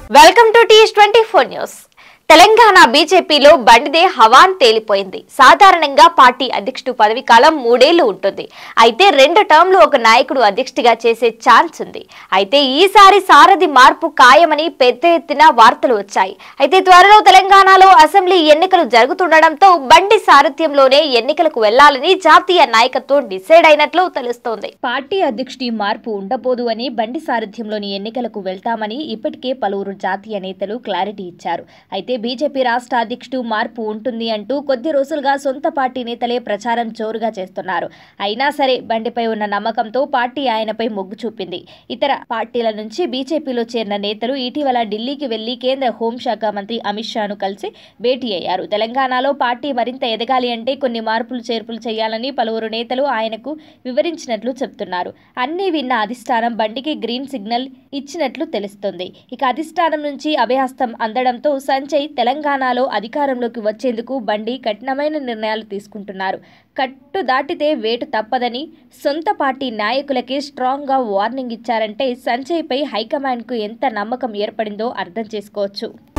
welcome to TS twenty four news Telangana బీజేపీలో బండిదే హవాన్ తేలిపోయింది సాధారణంగా పార్టీ అధ్యక్షుడు పదవి కాలం మూడేళ్లు ఉంటుంది అయితే రెండు టర్మ్లు ఒక నాయకుడు అధ్యక్షుడిగా చేసే ఛాన్స్ ఉంది అయితే ఈసారి సారథి మార్పు ఖాయమని పెద్ద ఎత్తున వార్తలు వచ్చాయి అయితే త్వరలో తెలంగాణలో అసెంబ్లీ ఎన్నికలు జరుగుతుండటంతో బండి సారథ్యంలోనే ఎన్నికలకు వెళ్లాలని జాతీయ నాయకత్వం డిసైడ్ అయినట్లు తెలుస్తోంది పార్టీ అధ్యక్షుడి మార్పు ఉండబోదు అని బండి సారథ్యంలోని ఎన్నికలకు వెళ్తామని ఇప్పటికే పలువురు జాతీయ నేతలు క్లారిటీ ఇచ్చారు అయితే బీజేపీ రాష్ట్ర అధ్యక్షుడు మార్పు ఉంటుంది అంటూ కొద్ది రోజులుగా సొంత పార్టీ నేతలే ప్రచారం జోరుగా చేస్తున్నారు అయినా సరే బండిపై ఉన్న నమ్మకంతో పార్టీ ఆయనపై మొగ్గు చూపింది ఇతర పార్టీల నుంచి బీజేపీలో చేరిన నేతలు ఇటీవల ఢిల్లీకి వెళ్లి కేంద్ర హోంశాఖ మంత్రి అమిత్ షాను కలిసి భేటీ అయ్యారు తెలంగాణలో పార్టీ మరింత ఎదగాలి అంటే కొన్ని మార్పులు చేర్పులు చేయాలని పలువురు నేతలు ఆయనకు వివరించినట్లు చెబుతున్నారు అన్ని విన్న అధిష్టానం బండికి గ్రీన్ సిగ్నల్ ఇచ్చినట్లు తెలుస్తుంది ఇక అధిష్టానం నుంచి అభయహస్తం అందడంతో సంజయ్ తెలంగాణలో అధికారంలోకి వచ్చేందుకు బండి కఠినమైన నిర్ణయాలు తీసుకుంటున్నారు కట్టు దాటితే వేటు తప్పదని సొంత పార్టీ నాయకులకే స్ట్రాంగ్గా వార్నింగ్ ఇచ్చారంటే సంజయ్పై హైకమాండ్కు ఎంత నమ్మకం ఏర్పడిందో అర్థం చేసుకోవచ్చు